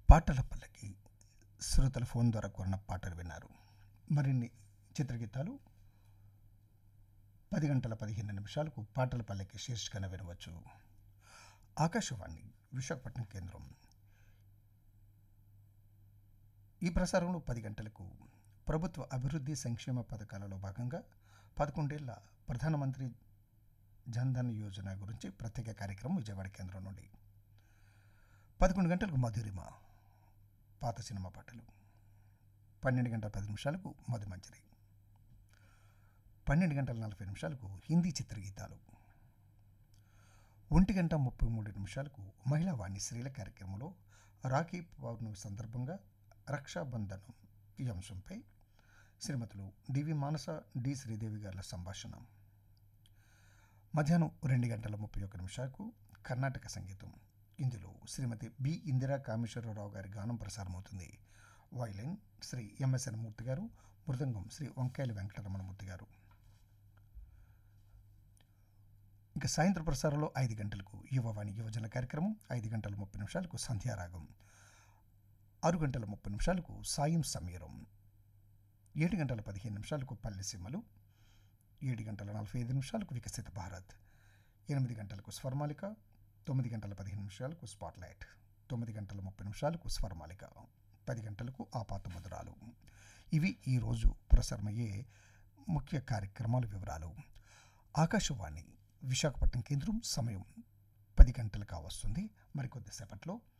పాటల పల్లకి శ్రోతల ఫోన్ ద్వారా కోరిన పాటలు విన్నారు మరిన్ని చిత్రగీతాలు పది గంటల పదిహేను నిమిషాలకు పాటల పల్లకి శీర్షికన వినవచ్చు ఆకాశవాణి విశాఖపట్నం కేంద్రం ఈ ప్రసారంలో పది గంటలకు ప్రభుత్వ అభివృద్ధి సంక్షేమ పథకాలలో భాగంగా పదకొండేళ్ల ప్రధానమంత్రి జన్ధన్ యోజన గురించి ప్రత్యేక కార్యక్రమం విజయవాడ కేంద్రం నుండి పదకొండు గంటలకు మధురిమ పాత సినిమా పాటలు పన్నెండు గంటల పది నిమిషాలకు మధుమంజరి పన్నెండు గంటల నలభై నిమిషాలకు హిందీ చిత్రగీతాలు ఒంటి గంట ముప్పై మూడు నిమిషాలకు మహిళా వాణి స్త్రీల కార్యక్రమంలో రాఖీ పౌర్ణమి సందర్భంగా రక్షాబంధనం ఈ అంశంపై శ్రీమతులు డివి మానస డి శ్రీదేవి గారుల సంభాషణ మధ్యాహ్నం రెండు గంటల ముప్పై ఒక్క నిమిషాలకు కర్ణాటక సంగీతం ఇందులో శ్రీమతి బి ఇందిరా కామేశ్వరరావు గారి గానం ప్రసారమవుతుంది వైలిన్ శ్రీ ఎంఎస్ఎన్ మూర్తి గారు మృదంగం శ్రీ వంకాయల వెంకటరమణమూర్తి గారు ఇంకా సాయంత్రం ప్రసారంలో ఐదు గంటలకు యువవాణి యువజన కార్యక్రమం ఐదు గంటల ముప్పై నిమిషాలకు సంధ్యారాగం ఆరు గంటల ముప్పై నిమిషాలకు సాయం సమీరం ఏడు గంటల పదిహేను నిమిషాలకు పల్లె సీమలు ఏడు గంటల నలభై ఐదు నిమిషాలకు వికసిత భారత్ ఎనిమిది గంటలకు స్వర్మాలిక తొమ్మిది గంటల పదిహేను నిమిషాలకు స్పాట్లైట్ తొమ్మిది గంటల ముప్పై నిమిషాలకు స్వర్మాలిక పది గంటలకు ఆపాత మధురాలు ఇవి ఈరోజు ప్రసారమయ్యే ముఖ్య కార్యక్రమాల వివరాలు ఆకాశవాణి విశాఖపట్నం కేంద్రం సమయం పది గంటలు కావస్తుంది మరికొద్దిసేపట్లో